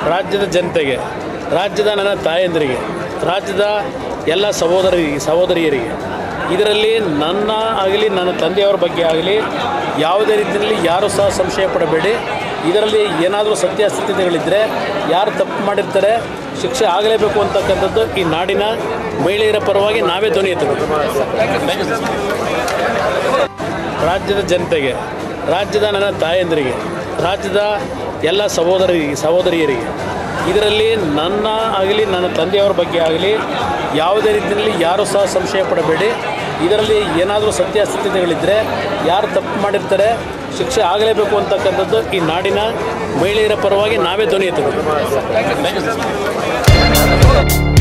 ರಾಜ್ಯದ ಜನತೆಗೆ ರಾಜ್ಯದ ನನ್ನ ತಾಯಂದಿರಿಗೆ ರಾಜ್ಯದ ಎಲ್ಲ ಸಹೋದರರಿಗೆ ಸಹೋದರಿಯರಿಗೆ ಇದರಲ್ಲಿ ನನ್ನ ಆಗಲಿ ನನ್ನ ತಂದೆಯವರ ಬಗ್ಗೆ ಆಗಲಿ ಯಾವುದೇ ರೀತಿಯಲ್ಲಿ ಯಾರೂ ಸಹ ಸಂಶಯ ಪಡಬೇಡಿ ಇದರಲ್ಲಿ ಏನಾದರೂ ಸತ್ಯಾಸತ್ಯತೆಗಳಿದ್ದರೆ ಯಾರು ತಪ್ಪು ಮಾಡಿರ್ತಾರೆ ಶಿಕ್ಷೆ ಆಗಲೇಬೇಕು ಅಂತಕ್ಕಂಥದ್ದು ಈ ನಾಡಿನ ಮಹಿಳೆಯರ ಪರವಾಗಿ ನಾವೇ ಧ್ವನಿ ಎತ್ತಬೇಕು ರಾಜ್ಯದ ಜನತೆಗೆ ರಾಜ್ಯದ ನನ್ನ ತಾಯಂದಿರಿಗೆ ರಾಜ್ಯದ ಎಲ್ಲ ಸಹೋದರರಿಗೆ ಸಹೋದರಿಯರಿಗೆ ಇದರಲ್ಲಿ ನನ್ನ ಆಗಲಿ ನನ್ನ ತಂದೆಯವರ ಬಗ್ಗೆ ಆಗಲಿ ಯಾವುದೇ ರೀತಿಯಲ್ಲಿ ಯಾರೂ ಸಹ ಸಂಶಯ ಪಡಬೇಡಿ ಇದರಲ್ಲಿ ಏನಾದರೂ ಸತ್ಯಾಸತ್ಯತೆಗಳಿದ್ದರೆ ಯಾರು ತಪ್ಪು ಮಾಡಿರ್ತಾರೆ ಶಿಕ್ಷೆ ಆಗಲೇಬೇಕು ಅಂತಕ್ಕಂಥದ್ದು ಈ ನಾಡಿನ ಮಹಿಳೆಯರ ಪರವಾಗಿ ನಾವೇ ಧ್ವನಿ ಎತ್ತಬೇಕು